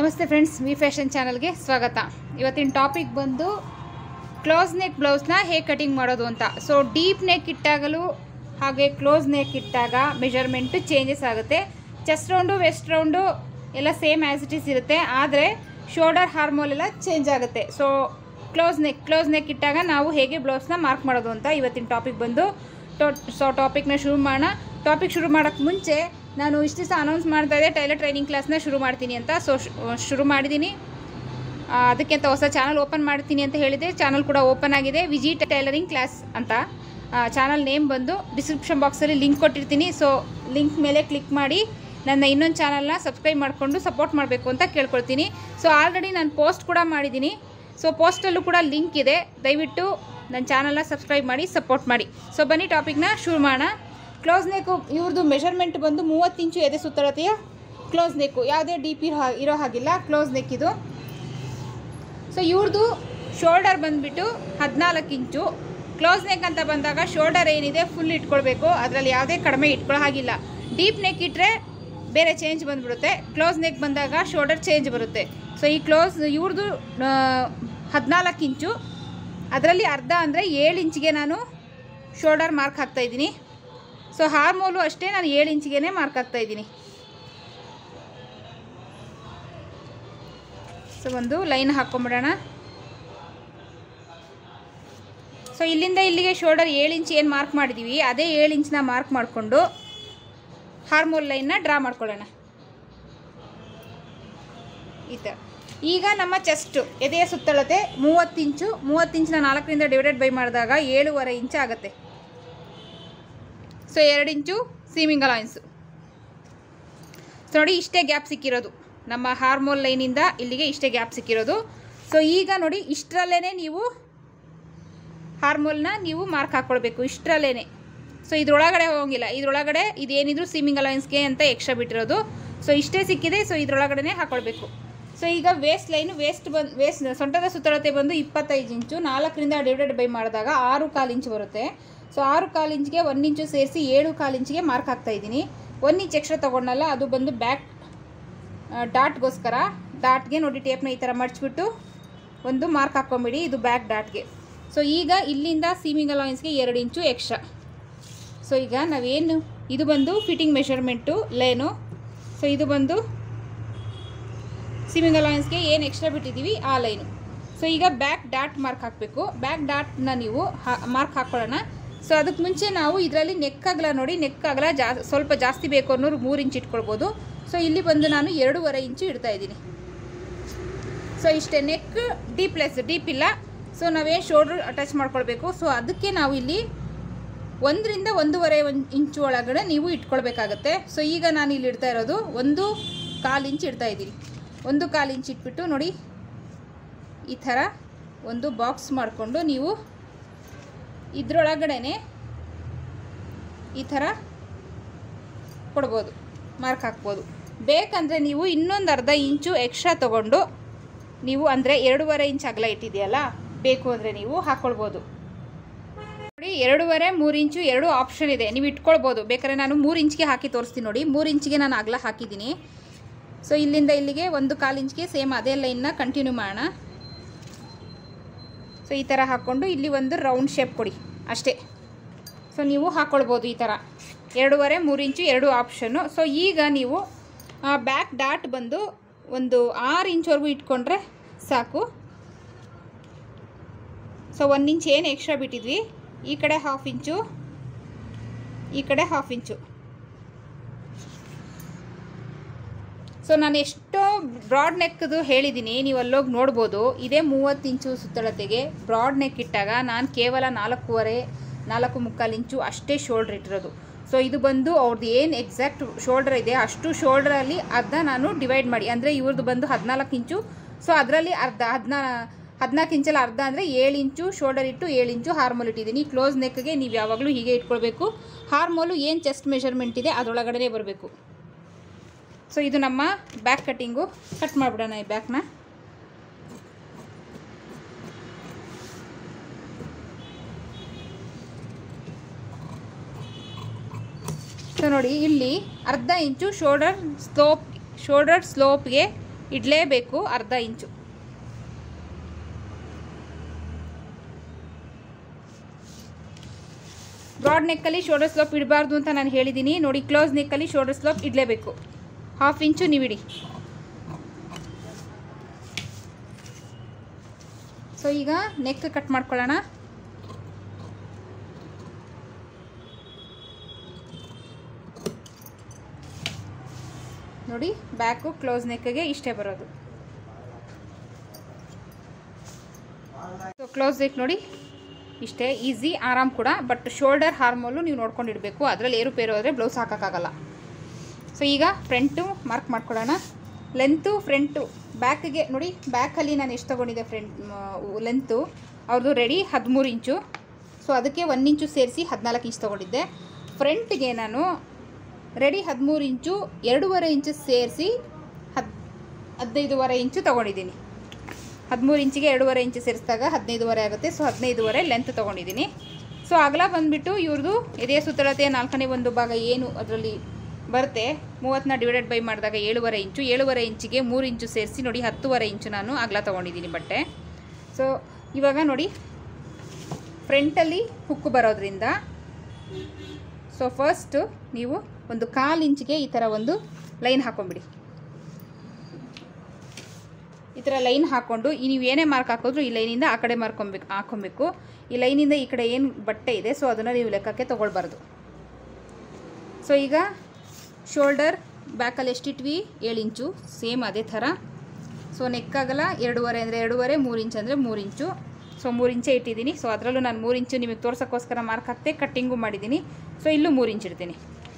ನಮಸ್ತೆ friends V fashion ಚಾನಲ್ಗೆ ಸ್ವಾಗತ ಇವತ್ತಿನ ಟಾಪಿಕ್ ಬಂದು ಕ್ಲೋಸ್ ನೆಕ್ ಬ್ಲೌಸ್ನ ಹೇಗೆ ಕಟಿಂಗ್ ಮಾಡೋದು ಅಂತ ಸೊ ಡೀಪ್ ನೆಕ್ ಇಟ್ಟಾಗಲೂ ಹಾಗೆ ಕ್ಲೋಸ್ ನೆಕ್ ಇಟ್ಟಾಗ ಮೆಜರ್ಮೆಂಟು ಚೇಂಜಸ್ ಆಗುತ್ತೆ ಚೆಸ್ಟ್ ರೌಂಡು ವೆಸ್ಟ್ ರೌಂಡು ಎಲ್ಲ ಸೇಮ್ ಆ್ಯಸ್ ಇಟ್ ಈಸ್ ಇರುತ್ತೆ ಆದರೆ ಶೋಲ್ಡರ್ ಹಾರ್ಮೋಲ್ ಎಲ್ಲ ಚೇಂಜ್ ಆಗುತ್ತೆ so close neck close neck ಇಟ್ಟಾಗ ನಾವು ಹೇಗೆ ಬ್ಲೌಸ್ನ ಮಾರ್ಕ್ ಮಾಡೋದು ಅಂತ ಇವತ್ತಿನ ಟಾಪಿಕ್ ಬಂದು ಟೊ ಸೊ ಟಾಪಿಕ್ನ ಶುರು ಮಾಡೋಣ ಟಾಪಿಕ್ ಶುರು ಮಾಡೋಕ್ಕೆ ಮುಂಚೆ ನಾನು ಇಷ್ಟು ದಿವಸ ಅನೌನ್ಸ್ ಮಾಡ್ತಾ ಇದ್ದೆ ಟೈಲರ್ ಟ್ರೈನಿಂಗ್ ಕ್ಲಾಸ್ನ ಶುರು ಮಾಡ್ತೀನಿ ಅಂತ ಸೊ ಶುರು ಮಾಡಿದ್ದೀನಿ ಆ, ಅದಕ್ಕೆ ಅಂತ ಹೊಸ ಚಾನಲ್ ಓಪನ್ ಮಾಡ್ತೀನಿ ಅಂತ ಹೇಳಿದೆ ಚಾನಲ್ ಕೂಡ ಓಪನ್ ಆಗಿದೆ ವಿಜಿಟ್ ಟೈಲರಿಂಗ್ ಕ್ಲಾಸ್ ಅಂತ ಚಾನಲ್ ನೇಮ್ ಬಂದು ಡಿಸ್ಕ್ರಿಪ್ಷನ್ ಬಾಕ್ಸಲ್ಲಿ ಲಿಂಕ್ ಕೊಟ್ಟಿರ್ತೀನಿ ಸೊ ಲಿಂಕ್ ಮೇಲೆ ಕ್ಲಿಕ್ ಮಾಡಿ ನನ್ನ ಇನ್ನೊಂದು ಚಾನಲ್ನ ಸಬ್ಸ್ಕ್ರೈಬ್ ಮಾಡಿಕೊಂಡು ಸಪೋರ್ಟ್ ಮಾಡಬೇಕು ಅಂತ ಕೇಳ್ಕೊಳ್ತೀನಿ ಸೊ ಆಲ್ರೆಡಿ ನಾನು ಪೋಸ್ಟ್ ಕೂಡ ಮಾಡಿದ್ದೀನಿ ಸೊ ಪೋಸ್ಟಲ್ಲೂ ಕೂಡ ಲಿಂಕ್ ಇದೆ ದಯವಿಟ್ಟು ನನ್ನ ಚಾನಲ್ನ ಸಬ್ಸ್ಕ್ರೈಬ್ ಮಾಡಿ ಸಪೋರ್ಟ್ ಮಾಡಿ ಸೊ ಬನ್ನಿ ಟಾಪಿಕ್ನ ಶುರು ಮಾಡೋಣ ಕ್ಲೋಸ್ ನೆಕ್ಕು ಇವ್ರದ್ದು ಮೆಷರ್ಮೆಂಟ್ ಬಂದು ಮೂವತ್ತು ಇಂಚು ಎದೆ ಸುತ್ತಳತೆಯ ಕ್ಲೋಸ್ ನೆಕ್ಕು ಯಾವುದೇ ಡೀಪ್ ಇರೋ ಹಾ- ಇರೋ ಹಾಗಿಲ್ಲ ಕ್ಲೋಸ್ ನೆಕ್ ಇದು ಸೊ ಇವ್ರದ್ದು ಶೋಲ್ಡರ್ ಬಂದುಬಿಟ್ಟು ಹದಿನಾಲ್ಕು ಇಂಚು ಕ್ಲೋಸ್ ನೆಕ್ ಅಂತ ಬಂದಾಗ ಶೋಲ್ಡರ್ ಏನಿದೆ ಫುಲ್ ಇಟ್ಕೊಳ್ಬೇಕು ಅದರಲ್ಲಿ ಯಾವುದೇ ಕಡಿಮೆ ಇಟ್ಕೊಳ್ಳೋ ಹಾಗಿಲ್ಲ ಡೀಪ್ ನೆಕ್ ಇಟ್ಟರೆ ಬೇರೆ ಚೇಂಜ್ ಬಂದುಬಿಡುತ್ತೆ ಕ್ಲೋಸ್ ನೆಕ್ ಬಂದಾಗ ಶೋಲ್ಡರ್ ಚೇಂಜ್ ಬರುತ್ತೆ ಸೊ ಈ ಕ್ಲೋಸ್ ಇವ್ರದ್ದು ಹದಿನಾಲ್ಕು ಇಂಚು ಅದರಲ್ಲಿ ಅರ್ಧ ಅಂದರೆ ಏಳು ಇಂಚಿಗೆ ನಾನು ಶೋಲ್ಡರ್ ಮಾರ್ಕ್ ಹಾಕ್ತಾಯಿದ್ದೀನಿ ಸೊ ಹಾರ್ಮೋಲು ಅಷ್ಟೇ ನಾನು ಏಳು ಇಂಚಿಗೆ ಮಾರ್ಕ್ ಹಾಕ್ತಾಯಿದ್ದೀನಿ ಸೊ ಒಂದು ಲೈನ್ ಹಾಕ್ಕೊಂಬಿಡೋಣ ಸೊ ಇಲ್ಲಿಂದ ಇಲ್ಲಿಗೆ ಶೋಲ್ಡರ್ ಏಳು ಇಂಚ್ ಏನು ಮಾರ್ಕ್ ಮಾಡಿದ್ದೀವಿ ಅದೇ ಏಳು ಇಂಚನ್ನ ಮಾರ್ಕ್ ಮಾಡಿಕೊಂಡು ಹಾರ್ಮೋಲ್ ಲೈನ್ನ ಡ್ರಾ ಮಾಡ್ಕೊಳ್ಳೋಣ ಈ ಥರ ಈಗ ನಮ್ಮ ಚೆಸ್ಟು ಎದೆಯ ಸುತ್ತಳತೆ ಮೂವತ್ತು ಇಂಚು ಮೂವತ್ತು ಇಂಚಿನ ನಾಲ್ಕರಿಂದ ಡಿವೈಡೆಡ್ ಬೈ ಮಾಡಿದಾಗ ಏಳುವರೆ ಇಂಚ್ ಆಗುತ್ತೆ ಸೊ ಎರಡು ಇಂಚು ಸೀಮಿಂಗ್ ಅಲಾಯನ್ಸು ಸೊ ನೋಡಿ ಇಷ್ಟೇ ಗ್ಯಾಪ್ ಸಿಕ್ಕಿರೋದು ನಮ್ಮ ಹಾರ್ಮೋಲ್ ಲೈನಿಂದ ಇಲ್ಲಿಗೆ ಇಷ್ಟೇ ಗ್ಯಾಪ್ ಸಿಕ್ಕಿರೋದು ಸೊ ಈಗ ನೋಡಿ ಇಷ್ಟರಲ್ಲೇ ನೀವು ಹಾರ್ಮೋಲ್ನ ನೀವು ಮಾರ್ಕ್ ಹಾಕ್ಕೊಳ್ಬೇಕು ಇಷ್ಟರಲ್ಲೇ ಸೊ ಇದ್ರೊಳಗಡೆ ಹೋಗಿಲ್ಲ ಇದ್ರೊಳಗಡೆ ಇದೇನಿದ್ರು ಸೀಮಿಂಗ್ ಅಲೈನ್ಸ್ಗೆ ಅಂತ ಎಕ್ಸ್ಟ್ರಾ ಬಿಟ್ಟಿರೋದು ಸೊ ಇಷ್ಟೇ ಸಿಕ್ಕಿದೆ ಸೊ ಇದ್ರೊಳಗಡೆ ಹಾಕ್ಕೊಳ್ಬೇಕು ಸೊ ಈಗ ವೇಸ್ಟ್ ಲೈನು ವೇಸ್ಟ್ ಬಂದು ವೇಸ್ಟ್ ಸೊಂಟದ ಸುತ್ತಳತೆ ಬಂದು ಇಪ್ಪತ್ತೈದು ಇಂಚು ನಾಲ್ಕರಿಂದ ಡಿವೈಡೆಡ್ ಬೈ ಮಾಡಿದಾಗ ಆರು ಕಾಲು ಇಂಚು ಬರುತ್ತೆ ಸೊ ಆರು ಕಾಲು ಇಂಚಿಗೆ ಒಂದು ಇಂಚು ಸೇರಿಸಿ ಏಳು ಕಾಲು ಇಂಚಿಗೆ ಮಾರ್ಕ್ ಹಾಕ್ತಾ ಇದ್ದೀನಿ ಒಂದು ಇಂಚ್ ಎಕ್ಸ್ಟ್ರಾ ತೊಗೊಂಡಲ್ಲ ಅದು ಬಂದು ಬ್ಯಾಕ್ ಡಾಟ್ಗೋಸ್ಕರ ಡಾಟ್ಗೆ ನೋಡಿ ಟೇಪ್ನ ಈ ಥರ ಮಡ್ಚಿಬಿಟ್ಟು ಒಂದು ಮಾರ್ಕ್ ಹಾಕ್ಕೊಂಬಿಡಿ ಇದು ಬ್ಯಾಕ್ ಡಾಟ್ಗೆ ಸೊ ಈಗ ಇಲ್ಲಿಂದ ಸೀಮಿಂಗ್ ಅಲಾಯನ್ಸ್ಗೆ ಎರಡು ಇಂಚು ಎಕ್ಸ್ಟ್ರಾ ಸೊ ಈಗ ನಾವೇನು ಇದು ಬಂದು ಫಿಟ್ಟಿಂಗ್ ಮೆಷರ್ಮೆಂಟು ಲೇನು ಸೊ ಇದು ಬಂದು ಸೀಮಿಂಗ್ ಅಲಾಯನ್ಸ್ಗೆ ಏನು ಎಕ್ಸ್ಟ್ರಾ ಬಿಟ್ಟಿದ್ದೀವಿ ಆ ಲೈನು ಸೊ ಈಗ ಬ್ಯಾಕ್ ಡಾಟ್ ಮಾರ್ಕ್ ಹಾಕಬೇಕು ಬ್ಯಾಕ್ ಡಾಟ್ನ ನೀವು ಮಾರ್ಕ್ ಹಾಕ್ಕೊಳ್ಳೋಣ ಸೊ ಅದಕ್ಕೆ ಮುಂಚೆ ನಾವು ಇದರಲ್ಲಿ ನೆಕ್ ಅಗಲ ನೋಡಿ ನೆಕ್ ಅಗಲ ಜಾ ಸ್ವಲ್ಪ ಜಾಸ್ತಿ ಬೇಕು ಅನ್ನೋರು ಮೂರು ಇಂಚ್ ಇಟ್ಕೊಳ್ಬೋದು ಸೊ ಇಲ್ಲಿ ಬಂದು ನಾನು ಎರಡೂವರೆ ಇಂಚು ಇಡ್ತಾ ಇದ್ದೀನಿ ಸೊ ಇಷ್ಟೇ ನೆಕ್ ಡೀಪ್ ಲೆಸ್ ಡೀಪ್ ಇಲ್ಲ ಸೊ ನಾವೇನು ಶೋಲ್ಡ್ರ್ ಅಟ್ಯಾಚ್ ಮಾಡ್ಕೊಳ್ಬೇಕು ಸೊ ಅದಕ್ಕೆ ನಾವು ಇಲ್ಲಿ ಒಂದರಿಂದ ಒಂದೂವರೆ ಒಂದು ಇಂಚು ಒಳಗಡೆ ನೀವು ಇಟ್ಕೊಳ್ಬೇಕಾಗತ್ತೆ ಸೊ ಈಗ ನಾನು ಇಲ್ಲಿ ಇಡ್ತಾ ಇರೋದು ಒಂದು ಕಾಲು ಇಂಚ್ ಇಡ್ತಾ ಇದ್ದೀನಿ ಒಂದು ಕಾಲು ಇಂಚ್ ಇಟ್ಬಿಟ್ಟು ನೋಡಿ ಈ ಥರ ಒಂದು ಬಾಕ್ಸ್ ಮಾಡಿಕೊಂಡು ನೀವು ಇದರೊಳಗಡೆ ಈ ಥರ ಕೊಡ್ಬೋದು ಮಾರ್ಕ್ ಹಾಕ್ಬೋದು ಬೇಕಂದರೆ ನೀವು ಇನ್ನೊಂದು ಅರ್ಧ ಇಂಚು ಎಕ್ಸ್ಟ್ರಾ ತೊಗೊಂಡು ನೀವು ಅಂದರೆ ಎರಡೂವರೆ ಇಂಚ್ ಅಗಲ ಇಟ್ಟಿದೆಯಲ್ಲ ಬೇಕು ಅಂದರೆ ನೀವು ಹಾಕ್ಕೊಳ್ಬೋದು ನೋಡಿ ಎರಡೂವರೆ ಮೂರು ಇಂಚು ಎರಡು ಆಪ್ಷನ್ ಇದೆ ನೀವು ಇಟ್ಕೊಳ್ಬೋದು ಬೇಕಾದ್ರೆ ನಾನು ಮೂರು ಇಂಚ್ಗೆ ಹಾಕಿ ತೋರಿಸ್ತೀನಿ ನೋಡಿ ಮೂರು ಇಂಚಿಗೆ ನಾನು ಅಗಲ ಹಾಕಿದ್ದೀನಿ ಸೊ ಇಲ್ಲಿಂದ ಇಲ್ಲಿಗೆ ಒಂದು ಕಾಲು ಇಂಚ್ಗೆ ಸೇಮ್ ಅದೇ ಲೈನ್ನ ಕಂಟಿನ್ಯೂ ಮಾಡೋಣ ಸೊ ಈ ಥರ ಹಾಕ್ಕೊಂಡು ಇಲ್ಲಿ ಒಂದು ರೌಂಡ್ ಶೇಪ್ ಕೊಡಿ ಅಷ್ಟೇ ಸೊ ನೀವು ಹಾಕ್ಕೊಳ್ಬೋದು ಈ ಥರ ಎರಡೂವರೆ ಮೂರು ಇಂಚು ಎರಡು ಆಪ್ಷನ್ನು ಸೊ ಈಗ ನೀವು ಬ್ಯಾಕ್ ಡಾಟ್ ಬಂದು ಒಂದು ಆರು ಇಂಚ್ವರೆಗೂ ಇಟ್ಕೊಂಡ್ರೆ ಸಾಕು ಸೊ ಒಂದು ಇಂಚ್ ಏನು ಎಕ್ಸ್ಟ್ರಾ ಬಿಟ್ಟಿದ್ವಿ ಈ ಕಡೆ ಹಾಫ್ ಇಂಚು ಈ ಕಡೆ ಹಾಫ್ ಇಂಚು ಸೊ ನಾನು ಎಷ್ಟೋ ಬ್ರಾಡ್ ನೆಕ್ದು ಹೇಳಿದ್ದೀನಿ ನೀವು ಅಲ್ಲೋಗಿ ನೋಡ್ಬೋದು ಇದೇ ಮೂವತ್ತು ಇಂಚು ಸುತ್ತಳತೆಗೆ ಬ್ರಾಡ್ ನೆಕ್ ಇಟ್ಟಾಗ ನಾನು ಕೇವಲ ನಾಲ್ಕೂವರೆ ನಾಲ್ಕು ಮುಕ್ಕಾಲು ಇಂಚು ಅಷ್ಟೇ ಶೋಲ್ಡ್ರ್ ಇಟ್ಟಿರೋದು ಸೊ ಇದು ಬಂದು ಅವ್ರದ್ದು ಏನು ಎಕ್ಸಾಕ್ಟ್ ಶೋಲ್ಡ್ರ್ ಇದೆ ಅಷ್ಟು ಶೋಲ್ಡ್ರಲ್ಲಿ ಅರ್ಧ ನಾನು ಡಿವೈಡ್ ಮಾಡಿ ಅಂದರೆ ಇವ್ರದ್ದು ಬಂದು ಹದಿನಾಲ್ಕು ಇಂಚು ಸೊ ಅದರಲ್ಲಿ ಅರ್ಧ ಹದಿನಾ ಹದಿನಾಲ್ಕು ಇಂಚಲ್ಲಿ ಅರ್ಧ ಅಂದರೆ ಏಳು ಇಂಚು ಶೋಲ್ಡರ್ ಇಟ್ಟು ಏಳು ಇಂಚು ಹಾರ್ಮೋಲ್ ಇಟ್ಟಿದ್ದೀನಿ ಕ್ಲೋಸ್ ನೆಕ್ಗೆ ನೀವು ಯಾವಾಗಲೂ ಹೀಗೆ ಇಟ್ಕೊಳ್ಬೇಕು ಹಾರ್ಮೋಲು ಏನು ಚೆಸ್ಟ್ ಮೆಷರ್ಮೆಂಟ್ ಇದೆ ಅದರೊಳಗಡೆ ಬರಬೇಕು ಸೊ ಇದು ನಮ್ಮ ಬ್ಯಾಕ್ ಕಟ್ಟಿಂಗು ಕಟ್ ಮಾಡಿಬಿಡೋಣ ಈ ಬ್ಯಾಕ್ನ ಸೊ ನೋಡಿ ಇಲ್ಲಿ ಅರ್ಧ ಇಂಚು ಶೋಲ್ಡರ್ ಸ್ಲೋಪ್ ಶೋಲ್ಡರ್ ಸ್ಲೋಪ್ಗೆ ಇಡಲೇಬೇಕು ಅರ್ಧ ಇಂಚು ಬ್ರಾಡ್ ನೆಕ್ಕಲ್ಲಿ ಶೋಲ್ಡರ್ ಸ್ಲೋಪ್ ಇಡಬಾರ್ದು ಅಂತ ನಾನು ಹೇಳಿದ್ದೀನಿ ನೋಡಿ ಕ್ಲೋಸ್ ನೆಕ್ಕಲ್ಲಿ ಶೋಲ್ಡರ್ ಸ್ಲೋಪ್ ಇಡಲೇಬೇಕು ಹಾಫ್ ಇಂಚು ನೀವಿಡಿ ಸೊ ಈಗ ನೆಕ್ ಕಟ್ ಮಾಡ್ಕೊಳ್ಳೋಣ ನೋಡಿ ಬ್ಯಾಕು ಕ್ಲೋಸ್ ನೆಕ್ಗೆ ಇಷ್ಟೇ ಬರೋದು ಸೊ ಕ್ಲೋಸ್ ನೆಕ್ ನೋಡಿ ಇಷ್ಟೇ ಈಸಿ ಆರಾಮ್ ಕೂಡ ಬಟ್ ಶೋಲ್ಡರ್ ಹಾರ್ಮೋಲು ನೀವು ನೋಡ್ಕೊಂಡಿಡಬೇಕು ಅದರಲ್ಲಿ ಏರುಪೇರು ಆದರೆ ಬ್ಲೌಸ್ ಹಾಕೋಕ್ಕಾಗಲ್ಲ ಸೊ ಈಗ ಫ್ರಂಟು ಮಾರ್ಕ್ ಮಾಡ್ಕೊಳ್ಳೋಣ ಲೆಂತು ಫ್ರಂಟು ಬ್ಯಾಕ್ಗೆ ನೋಡಿ ಬ್ಯಾಕಲ್ಲಿ ನಾನು ಎಷ್ಟು ತೊಗೊಂಡಿದ್ದೆ ಫ್ರಂಟ್ ಲೆಂತು ಅವ್ರದ್ದು ರೆಡಿ ಹದಿಮೂರು ಇಂಚು ಸೊ ಅದಕ್ಕೆ ಒಂದು ಇಂಚು ಸೇರಿಸಿ ಹದಿನಾಲ್ಕು ಇಂಚ್ ತೊಗೊಂಡಿದ್ದೆ ಫ್ರಂಟ್ಗೆ ನಾನು ರೆಡಿ ಹದಿಮೂರು ಇಂಚು ಎರಡೂವರೆ ಇಂಚು ಸೇರಿಸಿ ಹದ್ ಹದಿನೈದುವರೆ ಇಂಚು ತೊಗೊಂಡಿದ್ದೀನಿ ಹದಿಮೂರು ಇಂಚಿಗೆ ಎರಡೂವರೆ ಇಂಚು ಸೇರಿಸಿದಾಗ ಹದಿನೈದುವರೆ ಆಗುತ್ತೆ ಸೊ ಹದಿನೈದುವರೆ ಲೆಂತ್ ತೊಗೊಂಡಿದ್ದೀನಿ ಸೊ ಅಗಲ ಬಂದುಬಿಟ್ಟು ಇವ್ರದ್ದು ಎದೆಯ ಸುತ್ತಳತೆಯ ನಾಲ್ಕನೇ ಒಂದು ಭಾಗ ಏನು ಅದರಲ್ಲಿ ಬರುತ್ತೆ ಮೂವತ್ತನ್ನ ಡಿವೈಡೆಡ್ ಬೈ ಮಾಡಿದಾಗ ಏಳುವರೆ ಇಂಚು ಏಳುವರೆ ಇಂಚಿಗೆ ಮೂರು ಇಂಚು ಸೇರಿಸಿ ನೋಡಿ ಹತ್ತುವರೆ ಇಂಚು ನಾನು ಅಗಲ ತೊಗೊಂಡಿದ್ದೀನಿ ಬಟ್ಟೆ ಸೊ ಇವಾಗ ನೋಡಿ ಫ್ರಂಟಲ್ಲಿ ಹುಕ್ಕು ಬರೋದ್ರಿಂದ ಸೊ ಫಸ್ಟು ನೀವು ಒಂದು ಕಾಲು ಇಂಚಿಗೆ ಈ ಥರ ಒಂದು ಲೈನ್ ಹಾಕೊಂಬಿಡಿ ಈ ಥರ ಲೈನ್ ಹಾಕ್ಕೊಂಡು ಈ ನೀವು ಏನೇ ಮಾರ್ಕ್ ಹಾಕಿದ್ರು ಈ ಲೈನಿಂದ ಆ ಕಡೆ ಮಾರ್ಕೊಬೇಕು ಹಾಕೊಬೇಕು ಈ ಲೈನಿಂದ ಈ ಕಡೆ ಏನು ಬಟ್ಟೆ ಇದೆ ಸೊ ಅದನ್ನು ನೀವು ಲೆಕ್ಕಕ್ಕೆ ತೊಗೊಳ್ಬಾರ್ದು ಸೊ ಈಗ ಶೋಲ್ಡರ್ ಬ್ಯಾಕಲ್ಲಿ ಎಷ್ಟಿಟ್ವಿ ಏಳು ಇಂಚು ಸೇಮ್ ಅದೇ ಥರ ಸೊ ನೆಕ್ಕಾಗಲ್ಲ ಎರಡೂವರೆ ಅಂದರೆ ಎರಡೂವರೆ ಮೂರು ಇಂಚ್ ಅಂದರೆ ಮೂರು ಇಂಚು ಸೊ ಮೂರು ಇಂಚೇ ಇಟ್ಟಿದ್ದೀನಿ ಸೊ ಅದರಲ್ಲೂ ನಾನು ಮೂರು ಇಂಚು ನಿಮಗೆ ತೋರ್ಸೋಕ್ಕೋಸ್ಕರ ಮಾರ್ಕ್ ಹಾಕ್ತೆ ಕಟ್ಟಿಂಗು ಮಾಡಿದ್ದೀನಿ ಸೊ ಇಲ್ಲೂ ಮೂರು ಇಂಚ್ ಇಡ್ತೀನಿ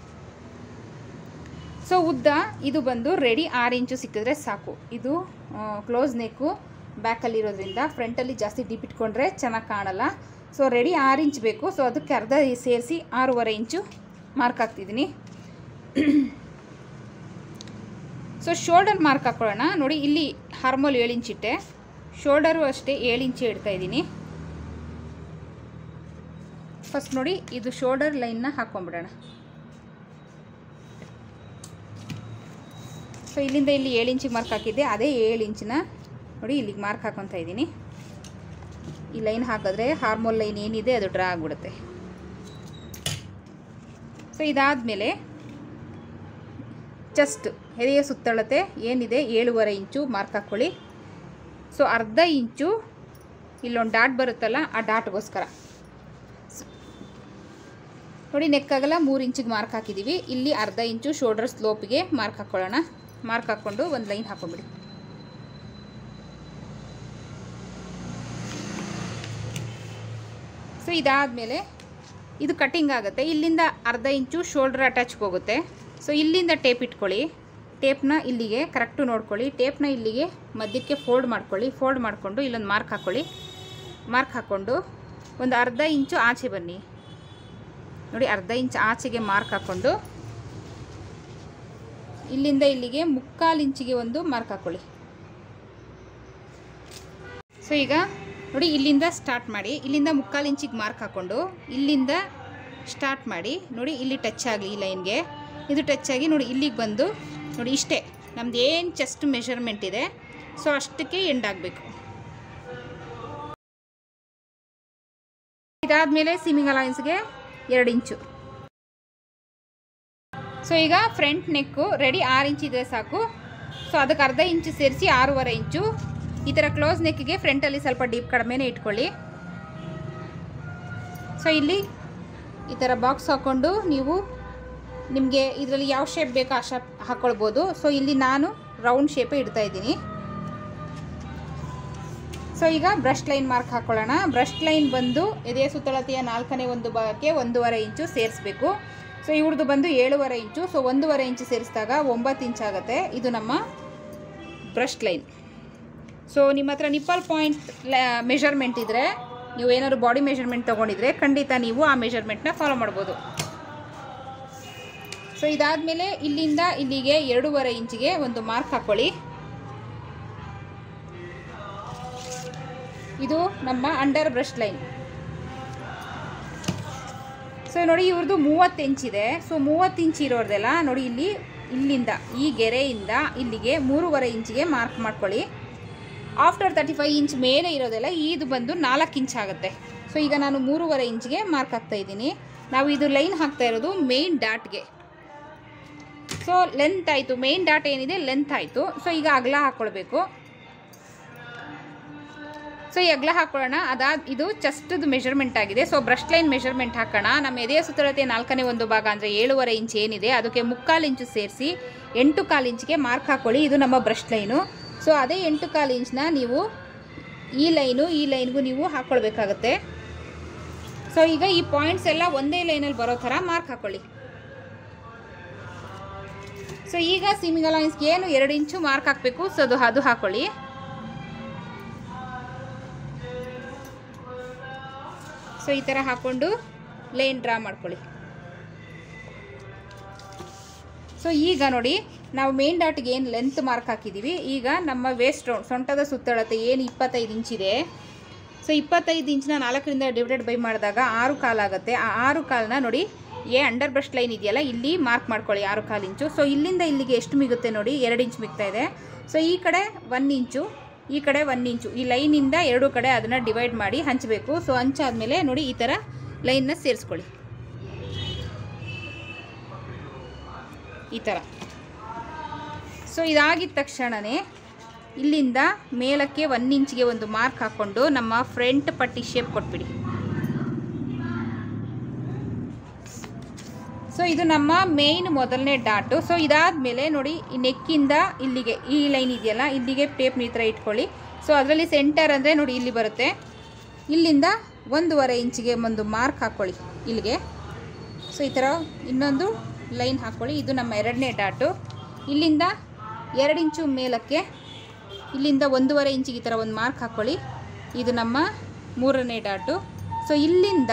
ಸೊ ಉದ್ದ ಇದು ಬಂದು ರೆಡಿ ಆರು ಇಂಚು ಸಿಕ್ಕಿದ್ರೆ ಸಾಕು ಇದು ಕ್ಲೋಸ್ ನೆಕ್ಕು ಬ್ಯಾಕಲ್ಲಿರೋದ್ರಿಂದ ಫ್ರಂಟಲ್ಲಿ ಜಾಸ್ತಿ ಡೀಪ್ ಇಟ್ಕೊಂಡ್ರೆ ಚೆನ್ನಾಗಿ ಕಾಣಲ್ಲ ಸೊ ರೆಡಿ ಆರು ಇಂಚ್ ಬೇಕು ಸೊ ಅದಕ್ಕೆ ಅರ್ಧ ಸೇರಿಸಿ ಆರೂವರೆ ಇಂಚು ಮಾರ್ಕ್ ಹಾಕ್ತಿದ್ದೀನಿ ಸೊ ಶೋಲ್ಡರ್ ಮಾರ್ಕ್ ಹಾಕ್ಕೊಳ್ಳೋಣ ನೋಡಿ ಇಲ್ಲಿ ಹಾರ್ಮೋಲ್ ಏಳು ಇಂಚ್ ಇಟ್ಟೆ ಶೋಲ್ಡರು ಅಷ್ಟೇ ಏಳು ಇಂಚು ಇಡ್ತಾ ಇದ್ದೀನಿ ಫಸ್ಟ್ ನೋಡಿ ಇದು ಶೋಲ್ಡರ್ ಲೈನ್ನ ಹಾಕ್ಕೊಂಬಿಡೋಣ ಸೊ ಇಲ್ಲಿಂದ ಇಲ್ಲಿ ಏಳು ಇಂಚಿಗೆ ಮಾರ್ಕ್ ಹಾಕಿದ್ದೆ ಅದೇ ಏಳು ಇಂಚಿನ ನೋಡಿ ಇಲ್ಲಿಗೆ ಮಾರ್ಕ್ ಹಾಕೊತಾ ಇದ್ದೀನಿ ಈ ಲೈನ್ ಹಾಕಿದ್ರೆ ಹಾರ್ಮೋಲ್ ಲೈನ್ ಏನಿದೆ ಅದು ಡ್ರಾ ಆಗಿಬಿಡುತ್ತೆ ಸೊ ಇದಾದಮೇಲೆ ಜಸ್ಟ್ ಎದೆಯ ಸುತ್ತಳತೆ ಏನಿದೆ ಏಳುವರೆ ಇಂಚು ಮಾರ್ಕ್ ಹಾಕ್ಕೊಳ್ಳಿ ಸೊ ಅರ್ಧ ಇಂಚು ಇಲ್ಲೊಂದು ಡಾಟ್ ಬರುತ್ತಲ್ಲ ಆ ಡಾಟ್ಗೋಸ್ಕರ ನೋಡಿ ನೆಕ್ಕಾಗಲ್ಲ ಮೂರು ಇಂಚಿಗೆ ಮಾರ್ಕ್ ಹಾಕಿದ್ದೀವಿ ಇಲ್ಲಿ ಅರ್ಧ ಇಂಚು ಶೋಲ್ಡರ್ ಸ್ಲೋಪಿಗೆ ಮಾರ್ಕ್ ಹಾಕ್ಕೊಳ್ಳೋಣ ಮಾರ್ಕ್ ಹಾಕ್ಕೊಂಡು ಒಂದು ಲೈನ್ ಹಾಕೊಂಬಿಡಿ ಸೊ ಇದಾದಮೇಲೆ ಇದು ಕಟ್ಟಿಂಗ್ ಆಗುತ್ತೆ ಇಲ್ಲಿಂದ ಅರ್ಧ ಇಂಚು ಶೋಲ್ಡರ್ ಅಟ್ಯಾಚ್ಗೆ ಹೋಗುತ್ತೆ ಸೊ ಇಲ್ಲಿಂದ ಟೇಪ್ ಇಟ್ಕೊಳ್ಳಿ ಟೇಪ್ನ ಇಲ್ಲಿಗೆ ಕರೆಕ್ಟು ನೋಡ್ಕೊಳ್ಳಿ ಟೇಪ್ನ ಇಲ್ಲಿಗೆ ಮಧ್ಯಕ್ಕೆ ಫೋಲ್ಡ್ ಮಾಡ್ಕೊಳ್ಳಿ ಫೋಲ್ಡ್ ಮಾಡಿಕೊಂಡು ಇಲ್ಲೊಂದು ಮಾರ್ಕ್ ಹಾಕ್ಕೊಳ್ಳಿ ಮಾರ್ಕ್ ಹಾಕ್ಕೊಂಡು ಒಂದು ಅರ್ಧ ಇಂಚು ಆಚೆ ಬನ್ನಿ ನೋಡಿ ಅರ್ಧ ಇಂಚ್ ಆಚೆಗೆ ಮಾರ್ಕ್ ಹಾಕ್ಕೊಂಡು ಇಲ್ಲಿಂದ ಇಲ್ಲಿಗೆ ಮುಕ್ಕಾಲು ಇಂಚಿಗೆ ಒಂದು ಮಾರ್ಕ್ ಹಾಕ್ಕೊಳ್ಳಿ ಸೊ ಈಗ ನೋಡಿ ಇಲ್ಲಿಂದ ಸ್ಟಾರ್ಟ್ ಮಾಡಿ ಇಲ್ಲಿಂದ ಮುಕ್ಕಾಲು ಇಂಚಿಗೆ ಮಾರ್ಕ್ ಹಾಕ್ಕೊಂಡು ಇಲ್ಲಿಂದ ಸ್ಟಾರ್ಟ್ ಮಾಡಿ ನೋಡಿ ಇಲ್ಲಿ ಟಚ್ ಆಗಲಿ ಈ ಲೈನ್ಗೆ ಇದು ಟಚ್ ಆಗಿ ನೋಡಿ ಇಲ್ಲಿಗೆ ಬಂದು ನೋಡಿ ಇಷ್ಟೇ ನಮ್ದು ಏನು ಚೆಸ್ಟ್ ಮೆಷರ್ಮೆಂಟ್ ಇದೆ ಸೊ ಅಷ್ಟಕ್ಕೆ ಎಂಡ್ ಆಗಬೇಕು ಇದಾದಮೇಲೆ ಸಿಮಿಂಗ್ ಅಲೈನ್ಸ್ಗೆ ಎರಡು ಇಂಚು ಸೊ ಈಗ ಫ್ರಂಟ್ ನೆಕ್ಕು ರೆಡಿ ಆರು ಇಂಚ್ ಇದ್ರೆ ಸಾಕು ಸೊ ಅದಕ್ಕೆ ಅರ್ಧ ಇಂಚು ಸೇರಿಸಿ ಆರೂವರೆ ಇಂಚು ಈ ಥರ ಕ್ಲೋಸ್ ನೆಕ್ಕಿಗೆ ಫ್ರಂಟಲ್ಲಿ ಸ್ವಲ್ಪ ಡೀಪ್ ಕಡಿಮೆನೇ ಇಟ್ಕೊಳ್ಳಿ ಸೊ ಇಲ್ಲಿ ಈ ಥರ ಬಾಕ್ಸ್ ಹಾಕ್ಕೊಂಡು ನೀವು ನಿಮಗೆ ಇದರಲ್ಲಿ ಯಾವ ಶೇಪ್ ಬೇಕೋ ಆ ಶೇಪ್ ಹಾಕ್ಕೊಳ್ಬೋದು ಸೊ ಇಲ್ಲಿ ನಾನು ರೌಂಡ್ ಶೇಪೇ ಇಡ್ತಾ ಇದ್ದೀನಿ ಸೊ ಈಗ ಬ್ರಷ್ ಲೈನ್ ಮಾರ್ಕ್ ಹಾಕ್ಕೊಳ್ಳೋಣ ಬ್ರಷ್ ಲೈನ್ ಬಂದು ಎದೆಯ ಸುತ್ತಳತೆಯ ನಾಲ್ಕನೇ ಒಂದು ಭಾಗಕ್ಕೆ ಒಂದೂವರೆ ಇಂಚು ಸೇರಿಸ್ಬೇಕು ಸೊ ಇವ್ರದ್ದು ಬಂದು ಏಳುವರೆ ಇಂಚು ಸೊ ಒಂದೂವರೆ ಇಂಚು ಸೇರಿಸಿದಾಗ ಒಂಬತ್ತು ಇಂಚ್ ಆಗುತ್ತೆ ಇದು ನಮ್ಮ ಬ್ರಷ್ ಲೈನ್ ಸೊ ನಿಮ್ಮ ಹತ್ರ ನಿಪ್ಪಲ್ ಪಾಯಿಂಟ್ ಮೆಷರ್ಮೆಂಟ್ ಇದ್ದರೆ ನೀವು ಏನಾದ್ರು ಬಾಡಿ ಮೆಷರ್ಮೆಂಟ್ ತೊಗೊಂಡಿದ್ರೆ ಖಂಡಿತ ನೀವು ಆ ಮೆಷರ್ಮೆಂಟ್ನ ಫಾಲೋ ಮಾಡ್ಬೋದು ಸೊ ಇದಾದಮೇಲೆ ಇಲ್ಲಿಂದ ಇಲ್ಲಿಗೆ ಎರಡೂವರೆ ಇಂಚಿಗೆ ಒಂದು ಮಾರ್ಕ್ ಹಾಕ್ಕೊಳ್ಳಿ ಇದು ನಮ್ಮ ಅಂಡರ್ ಬ್ರಷ್ ಲೈನ್ ಸೊ ನೋಡಿ ಇವ್ರದ್ದು ಮೂವತ್ತು ಇಂಚಿದೆ ಸೊ ಮೂವತ್ತು ಇಂಚ್ ಇರೋರ್ದೆಲ್ಲ ನೋಡಿ ಇಲ್ಲಿ ಇಲ್ಲಿಂದ ಈ ಗೆರೆಯಿಂದ ಇಲ್ಲಿಗೆ ಮೂರುವರೆ ಇಂಚಿಗೆ ಮಾರ್ಕ್ ಮಾಡ್ಕೊಳ್ಳಿ ಆಫ್ಟರ್ ತರ್ಟಿ ಫೈವ್ ಇಂಚ್ ಮೇಲೆ ಇರೋದೆಲ್ಲ ಇದು ಬಂದು ನಾಲ್ಕು ಇಂಚ್ ಆಗುತ್ತೆ ಸೊ ಈಗ ನಾನು ಮೂರುವರೆ ಇಂಚ್ಗೆ ಮಾರ್ಕ್ ಹಾಕ್ತಾ ಇದ್ದೀನಿ ನಾವು ಇದು ಲೈನ್ ಹಾಕ್ತಾ ಇರೋದು ಮೇನ್ ಡಾಟ್ಗೆ ಸೊ ಲೆಂತ್ ಆಯಿತು ಮೇನ್ ಡಾಟ್ ಏನಿದೆ ಲೆಂತ್ ಆಯಿತು ಸೊ ಈಗ ಅಗಲ ಹಾಕ್ಕೊಳ್ಬೇಕು ಸೊ ಈ ಅಗಲ ಹಾಕೊಳ್ಳೋಣ ಅದಾದ ಇದು ಚೆಸ್ಟ್ದು ಮೆಷರ್ಮೆಂಟ್ ಆಗಿದೆ ಸೊ ಬ್ರಷ್ ಲೈನ್ ಮೆಷರ್ಮೆಂಟ್ ಹಾಕೋಣ ನಮ್ಮ ಎದೆಯ ಸುತ್ತಳತೆ ನಾಲ್ಕನೇ ಒಂದು ಭಾಗ ಅಂದರೆ ಏಳುವರೆ ಇಂಚ್ ಏನಿದೆ ಅದಕ್ಕೆ ಮುಕ್ಕಾಲು ಇಂಚು ಸೇರಿಸಿ ಎಂಟು ಕಾಲು ಇಂಚಿಗೆ ಮಾರ್ಕ್ ಹಾಕ್ಕೊಳ್ಳಿ ಇದು ನಮ್ಮ ಬ್ರಷ್ ಲೈನು ಸೊ ಅದೇ ಎಂಟು ಕಾಲು ಇಂಚ್ನ ನೀವು ಈ ಲೈನು ಈ ಲೈನ್ಗೂ ನೀವು ಹಾಕ್ಕೊಳ್ಬೇಕಾಗತ್ತೆ ಸೊ ಈಗ ಈ ಪಾಯಿಂಟ್ಸ್ ಎಲ್ಲ ಒಂದೇ ಲೈನಲ್ಲಿ ಬರೋ ಥರ ಮಾರ್ಕ್ ಹಾಕ್ಕೊಳ್ಳಿ ಸೊ ಈಗ ಸೀಮಿಂಗ್ ಅಲೈನ್ಸ್ಗೆ ಏನು ಎರಡು ಇಂಚು ಮಾರ್ಕ್ ಹಾಕಬೇಕು ಸೊ ಅದು ಅದು ಹಾಕ್ಕೊಳ್ಳಿ ಸೊ ಈ ಥರ ಹಾಕ್ಕೊಂಡು ಲೈನ್ ಡ್ರಾ ಮಾಡ್ಕೊಳ್ಳಿ ಸೊ ಈಗ ನೋಡಿ ನಾವು ಮೇನ್ ಡಾಟ್ಗೆ ಏನು ಲೆಂತ್ ಮಾರ್ಕ್ ಹಾಕಿದ್ದೀವಿ ಈಗ ನಮ್ಮ ವೇಸ್ಟ್ ರೌಂಡ್ ಸೊಂಟದ ಸುತ್ತಳತೆ ಏನು ಇಪ್ಪತ್ತೈದು ಇಂಚಿದೆ ಸೊ ಇಪ್ಪತ್ತೈದು ಇಂಚಿನ ನಾಲ್ಕರಿಂದ ಡಿವೈಡೆಡ್ ಬೈ ಮಾಡಿದಾಗ ಆರು ಕಾಲಾಗುತ್ತೆ ಆ ಆರು ಕಾಲನ್ನ ನೋಡಿ ಏ ಅಂಡರ್ ಬ್ರಷ್ ಲೈನ್ ಇದೆಯಲ್ಲ ಇಲ್ಲಿ ಮಾರ್ಕ್ ಮಾಡ್ಕೊಳ್ಳಿ ಆರು ಕಾಲು ಇಂಚು ಸೊ ಇಲ್ಲಿಂದ ಇಲ್ಲಿಗೆ ಎಷ್ಟು ಮಿಗುತ್ತೆ ನೋಡಿ ಎರಡು ಇಂಚ್ ಮಿಗ್ತಾ ಇದೆ ಸೊ ಈ ಕಡೆ ಒನ್ ಇಂಚು ಈ ಕಡೆ ಒನ್ ಇಂಚು ಈ ಲೈನಿಂದ ಎರಡು ಕಡೆ ಅದನ್ನು ಡಿವೈಡ್ ಮಾಡಿ ಹಂಚಬೇಕು ಸೊ ಹಂಚಾದ್ಮೇಲೆ ನೋಡಿ ಈ ಥರ ಲೈನ್ನ ಸೇರಿಸ್ಕೊಳ್ಳಿ ಈ ಥರ ಸೊ ಇದಾಗಿದ ತಕ್ಷಣವೇ ಇಲ್ಲಿಂದ ಮೇಲಕ್ಕೆ ಒನ್ ಇಂಚ್ಗೆ ಒಂದು ಮಾರ್ಕ್ ಹಾಕ್ಕೊಂಡು ನಮ್ಮ ಫ್ರಂಟ್ ಪಟ್ಟಿ ಶೇಪ್ ಕೊಟ್ಬಿಡಿ ಸೊ ಇದು ನಮ್ಮ ಮೇಯ್ನ್ ಮೊದಲನೇ ಡಾಟು ಸೊ ಇದಾದಮೇಲೆ ನೋಡಿ ಈ ನೆಕ್ಕಿಂದ ಇಲ್ಲಿಗೆ ಈ ಲೈನ್ ಇದೆಯಲ್ಲ ಇಲ್ಲಿಗೆ ಟೇಪ್ ಈ ಥರ ಇಟ್ಕೊಳ್ಳಿ ಸೊ ಅದರಲ್ಲಿ ಸೆಂಟರ್ ಅಂದರೆ ನೋಡಿ ಇಲ್ಲಿ ಬರುತ್ತೆ ಇಲ್ಲಿಂದ ಒಂದೂವರೆ ಇಂಚಿಗೆ ಒಂದು ಮಾರ್ಕ್ ಹಾಕ್ಕೊಳ್ಳಿ ಇಲ್ಲಿಗೆ ಸೊ ಈ ಥರ ಇನ್ನೊಂದು ಲೈನ್ ಹಾಕ್ಕೊಳ್ಳಿ ಇದು ನಮ್ಮ ಎರಡನೇ ಡಾಟು ಇಲ್ಲಿಂದ ಎರಡು ಇಂಚು ಮೇಲಕ್ಕೆ ಇಲ್ಲಿಂದ ಒಂದೂವರೆ ಇಂಚಿಗೆ ಈ ಥರ ಒಂದು ಮಾರ್ಕ್ ಹಾಕ್ಕೊಳ್ಳಿ ಇದು ನಮ್ಮ ಮೂರನೇ ಡಾಟು ಸೊ ಇಲ್ಲಿಂದ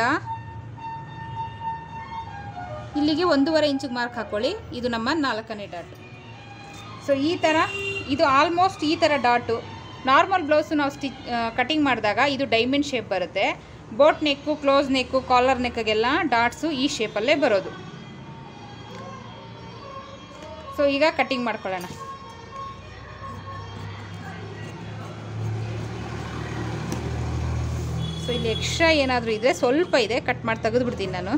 ಇಲ್ಲಿಗೆ ಒಂದೂವರೆ ಇಂಚಿಗೆ ಮಾರ್ಕ್ ಹಾಕ್ಕೊಳ್ಳಿ ಇದು ನಮ್ಮ ನಾಲ್ಕನೇ ಡಾಟು ಸೊ ಈ ಥರ ಇದು ಆಲ್ಮೋಸ್ಟ್ ಈ ಥರ ಡಾಟು ನಾರ್ಮಲ್ ಬ್ಲೌಸು ನಾವು ಸ್ಟಿಚ್ ಕಟಿಂಗ್ ಮಾಡಿದಾಗ ಇದು ಡೈಮಂಡ್ ಶೇಪ್ ಬರುತ್ತೆ boat neck close neck collar ನೆಕ್ಗೆಲ್ಲ ಡಾಟ್ಸು ಈ ಶೇಪಲ್ಲೇ ಬರೋದು ಸೊ ಈಗ ಕಟಿಂಗ್ ಮಾಡ್ಕೊಳ್ಳೋಣ ಸೊ ಇಲ್ಲಿ ಎಕ್ಸ್ಟ್ರಾ ಏನಾದರೂ ಇದ್ದರೆ ಸ್ವಲ್ಪ ಇದೆ ಕಟ್ ಮಾಡಿ ತೆಗೆದುಬಿಡ್ತೀನಿ ನಾನು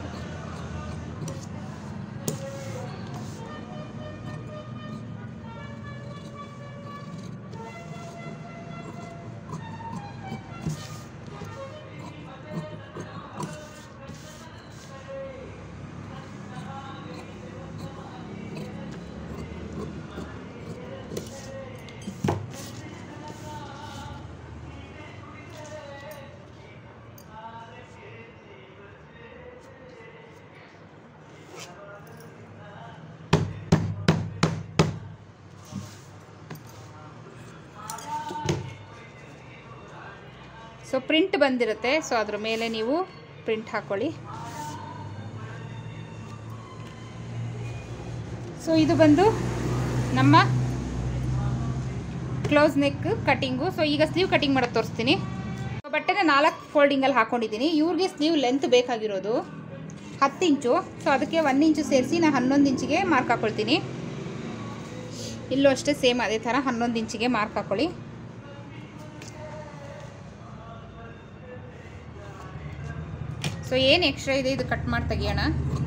ಸೊ ಪ್ರಿಂಟ್ ಬಂದಿರುತ್ತೆ ಸೊ ಅದ್ರ ಮೇಲೆ ನೀವು ಪ್ರಿಂಟ್ ಹಾಕ್ಕೊಳ್ಳಿ ಸೊ ಇದು ಬಂದು ನಮ್ಮ ಕ್ಲೋಸ್ ನೆಕ್ ಕಟಿಂಗು ಸೊ ಈಗ ಸ್ಲೀವ್ ಕಟಿಂಗ್ ಮಾಡೋದು ತೋರಿಸ್ತೀನಿ ಬಟ್ಟೆನ ನಾಲ್ಕು ಫೋಲ್ಡಿಂಗಲ್ಲಿ ಹಾಕ್ಕೊಂಡಿದ್ದೀನಿ ಇವ್ರಿಗೆ ಸ್ಲೀವ್ ಲೆಂತ್ ಬೇಕಾಗಿರೋದು ಹತ್ತು ಇಂಚು ಸೊ ಅದಕ್ಕೆ ಒಂದು ಇಂಚು ಸೇರಿಸಿ ನಾನು ಹನ್ನೊಂದು ಇಂಚಿಗೆ ಮಾರ್ಕ್ ಹಾಕ್ಕೊಳ್ತೀನಿ ಇಲ್ಲೂ ಅಷ್ಟೇ ಸೇಮ್ ಅದೇ ಥರ ಹನ್ನೊಂದು ಇಂಚಿಗೆ ಮಾರ್ಕ್ ಹಾಕ್ಕೊಳ್ಳಿ ಸೊ ಏನು ಎಕ್ಸ್ಟ್ರಾ ಇದೆ ಇದು ಕಟ್ ಮಾಡಿ ತೆಗಿಯೋಣ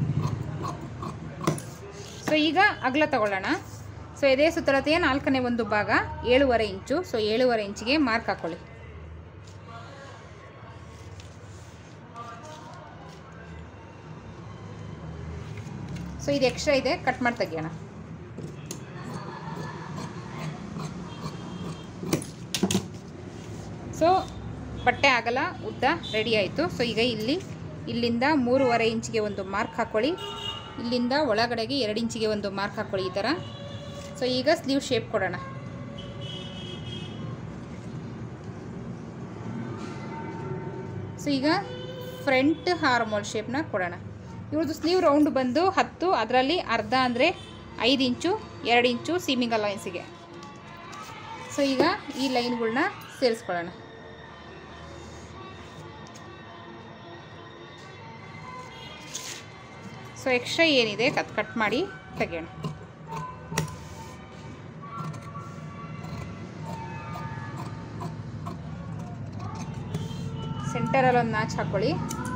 ಸೊ ಈಗ ಅಗಲ ತಗೊಳ್ಳೋಣ ಸೊ ಇದೇ ಸುತ್ತಳತೆಯ ನಾಲ್ಕನೇ ಒಂದು ಭಾಗ ಏಳುವರೆ ಇಂಚು ಸೊ ಏಳುವರೆ ಇಂಚಿಗೆ ಮಾರ್ಕ್ ಹಾಕ್ಕೊಳ್ಳಿ ಸೊ ಇದು ಎಕ್ಸ್ಟ್ರಾ ಇದೆ ಕಟ್ ಮಾಡಿ ತೆಗಿಯೋಣ ಸೊ ಬಟ್ಟೆ ಆಗಲ್ಲ ಉದ್ದ ರೆಡಿ ಆಯಿತು ಸೊ ಈಗ ಇಲ್ಲಿ ಇಲ್ಲಿಂದ ಮೂರುವರೆ ಇಂಚಿಗೆ ಒಂದು ಮಾರ್ಕ್ ಹಾಕ್ಕೊಳ್ಳಿ ಇಲ್ಲಿಂದ ಒಳಗಡೆಗೆ ಎರಡು ಇಂಚಿಗೆ ಒಂದು ಮಾರ್ಕ್ ಹಾಕ್ಕೊಳ್ಳಿ ಈ ಥರ ಸೊ ಈಗ ಸ್ಲೀವ್ ಶೇಪ್ ಕೊಡೋಣ ಸೊ ಈಗ ಫ್ರಂಟ್ ಹಾರ್ಮೋಲ್ ಶೇಪ್ನ ಕೊಡೋಣ ಇವ್ರದ್ದು ಸ್ಲೀವ್ ರೌಂಡ್ ಬಂದು ಹತ್ತು ಅದರಲ್ಲಿ ಅರ್ಧ ಅಂದರೆ ಐದು ಇಂಚು ಎರಡು ಇಂಚು ಸೀಮಿಂಗ್ ಅಲೈನ್ಸಿಗೆ ಸೊ ಈಗ ಈ ಲೈನ್ಗಳನ್ನ ಸೇರಿಸ್ಕೊಳ್ಳೋಣ ಸೊ ಎಕ್ಸ್ಟ್ರಾ ಏನಿದೆ ಕಟ್ ಕಟ್ ಮಾಡಿ ತೆಗೆಯೋಣ ಸೆಂಟರಲ್ಲಿ ಒಂದು ನಾಚ್ ಹಾಕೊಳ್ಳಿ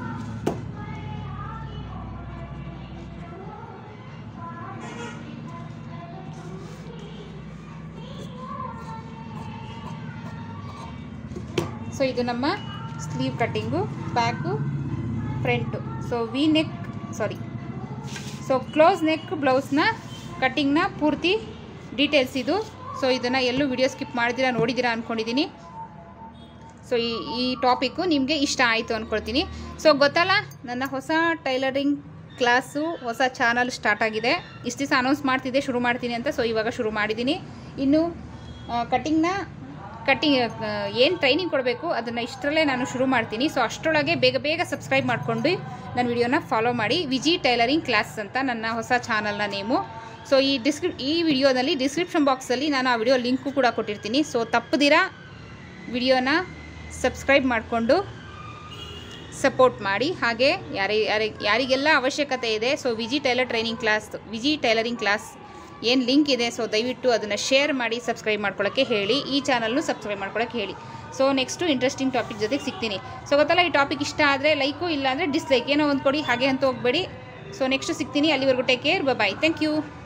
ಸೊ ಇದು ನಮ್ಮ sleeve cutting back front so V neck sorry so close neck ಬ್ಲೌಸ್ನ ಕಟ್ಟಿಂಗ್ನ ಪೂರ್ತಿ ಡೀಟೇಲ್ಸ್ ಇದು ಸೊ ಇದನ್ನು ಎಲ್ಲೂ ವಿಡಿಯೋ ಸ್ಕಿಪ್ ಮಾಡಿದ್ದೀರಾ ನೋಡಿದ್ದೀರಾ ಅಂದ್ಕೊಂಡಿದ್ದೀನಿ ಸೊ ಈ ಈ ಟಾಪಿಕ್ಕು ನಿಮಗೆ ಇಷ್ಟ ಆಯಿತು ಅಂದ್ಕೊಳ್ತೀನಿ ಸೊ ಗೊತ್ತಲ್ಲ ನನ್ನ ಹೊಸ ಟೈಲರಿಂಗ್ ಕ್ಲಾಸು ಹೊಸ ಚಾನಲ್ ಸ್ಟಾರ್ಟ್ ಆಗಿದೆ ಇಷ್ಟು ದಿವಸ ಅನೌನ್ಸ್ ಮಾಡ್ತಿದ್ದೆ ಶುರು ಮಾಡ್ತೀನಿ ಅಂತ ಸೊ ಇವಾಗ ಶುರು ಮಾಡಿದ್ದೀನಿ ಇನ್ನು ಕಟ್ಟಿಂಗ್ನ ಕಟ್ಟಿಂಗ್ ಏನು ಟ್ರೈನಿಂಗ್ ಕೊಡಬೇಕು ಅದನ್ನು ಇಷ್ಟರಲ್ಲೇ ನಾನು ಶುರು ಮಾಡ್ತೀನಿ ಸೊ ಅಷ್ಟರೊಳಗೆ ಬೇಗ ಬೇಗ ಸಬ್ಸ್ಕ್ರೈಬ್ ಮಾಡಿಕೊಂಡು ನನ್ನ ವಿಡಿಯೋನ ಫಾಲೋ ಮಾಡಿ ವಿಜಿ ಟೈಲರಿಂಗ್ ಕ್ಲಾಸ್ ಅಂತ ನನ್ನ ಹೊಸ ಚಾನಲ್ನ ನೇಮು ಸೊ ಈ ಡಿಸ್ಕ್ರಿ ಈ ವಿಡಿಯೋದಲ್ಲಿ ಡಿಸ್ಕ್ರಿಪ್ಷನ್ ಬಾಕ್ಸಲ್ಲಿ ನಾನು ಆ ವಿಡಿಯೋ ಲಿಂಕು ಕೂಡ ಕೊಟ್ಟಿರ್ತೀನಿ ಸೊ ತಪ್ಪದಿರ ವಿಡಿಯೋನ ಸಬ್ಸ್ಕ್ರೈಬ್ ಮಾಡಿಕೊಂಡು ಸಪೋರ್ಟ್ ಮಾಡಿ ಹಾಗೆ ಯಾರೇ ಯಾರಿ ಯಾರಿಗೆಲ್ಲ ಅವಶ್ಯಕತೆ ಇದೆ so Viji tailor training class Viji tailoring class ಏನು ಲಿಂಕ್ ಇದೆ ಸೊ ದಯವಿಟ್ಟು ಅದನ್ನು ಶೇರ್ ಮಾಡಿ ಸಬ್ಸ್ಕ್ರೈಬ್ ಮಾಡ್ಕೊಳ್ಳೋಕ್ಕೆ ಹೇಳಿ ಈ ಚಾನಲ್ನು ಸಬ್ಸ್ಕ್ರೈಬ್ ಮಾಡ್ಕೊಳ್ಳೋಕ್ಕೆ ಹೇಳಿ ಸೊ ನೆಕ್ಸ್ಟು ಇಂಟ್ರೆಸ್ಟಿಂಗ್ ಟಾಪಿಕ್ ಜೊತೆಗೆ ಸಿಗ್ತೀನಿ ಸೊ ಗೊತ್ತಲ್ಲ ಈ ಟಾಪಿಕ್ ಇಷ್ಟ ಆದರೆ ಲೈಕು ಇಲ್ಲ ಅಂದರೆ ಡಿಸ್ಲೈಕ್ ಏನೋ ಒಂದು ಕೊಡಿ ಹಾಗೆ ಅಂತ ಹೋಗಬೇಡಿ ಸೊ ನೆಕ್ಸ್ಟ್ ಸಿಗ್ತೀನಿ ಅಲ್ಲಿವರೆಗೂ take care bye thank you